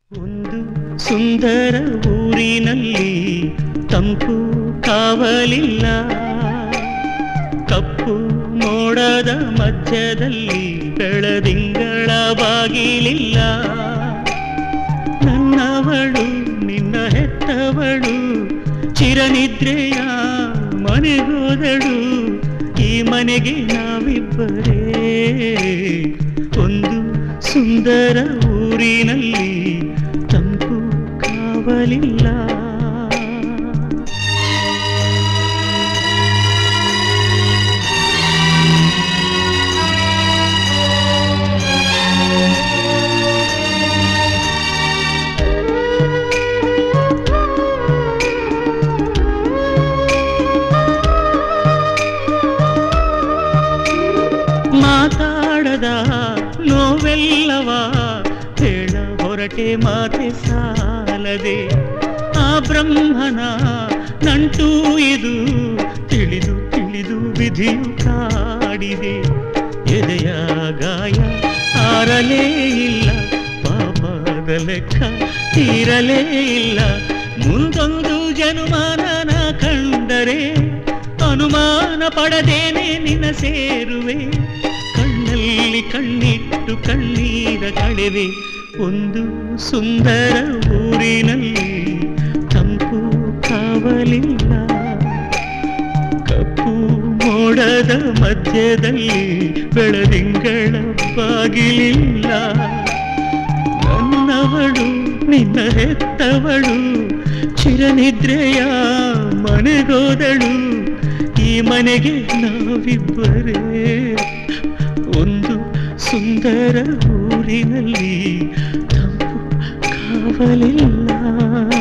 ಒಂದು ಸುಂದರ ಊರಿನಲ್ಲಿ ತಂಪು ಕಾವಲಿಲ್ಲ ಕಪ್ಪು ಮೋಡದ ಮಧ್ಯದಲ್ಲಿ ಬೆಳದಿಂಗಳ ಬಾಗಿಲಿಲ್ಲ ನನ್ನವಳು ನಿನ್ನ ಹೆತ್ತವಳು ಚಿರನಿದ್ರೆಯ ಮನೆಗೋದಳು ಈ ಮನೆಗೆ ನಾವಿಬ್ಬರೇ ಒಂದು ಸುಂದರ ಊರಿನಲ್ಲಿ ತಂಪು ಕಾವಲಿಲ್ಲ ಮಾತಾಡದ ನೋವೆಲ್ಲವ ಹೇಳ ಹೊರಟೆ ಮಾತೆ ಸಾಲದೆ ಆ ಬ್ರಹ್ಮನ ನಂಟು ಇದು ತಿಳಿದು ತಿಳಿದು ವಿಧಿಯು ಕಾಡಿದೆ ಎದೆಯ ಗಾಯ ಆರಲೇ ಇಲ್ಲ ಪಾಪದ ಲೆಕ್ಕ ತೀರಲೇ ಇಲ್ಲ ಮುಂದೊಂದು ಜನುಮಾನನ ಕಂಡರೆ ಅನುಮಾನ ಪಡದೇನೆ ನಿನ್ನ ಸೇರುವೆ ಕಣ್ಣಲ್ಲಿ ಕಣ್ಣಿಟ್ಟು ಕಣ್ಣೀರ ಕಳೆವೆ ಒಂದು ಸುಂದರ ಊರಿನಲ್ಲಿ ತಂಪು ಕಾವಲಿಲ್ಲ ಕಪ್ಪು ಮೋಡದ ಮಧ್ಯದಲ್ಲಿ ಬೆಳದಿಂಗಳ ಬಾಗಿಲಿಲ್ಲ ನನ್ನವಳು ನಿನ್ನ ಹೆತ್ತವಳು ಚಿರನಿದ್ರೆಯ ಮನೆಗೋದಳು ಈ ಮನೆಗೆ ನಾವಿಬ್ಬರೇ ಒಂದು ಸುಂದರ ಊರಿನಲ್ಲಿ ತಂಪು ಕಾವಲಿಲ್ಲ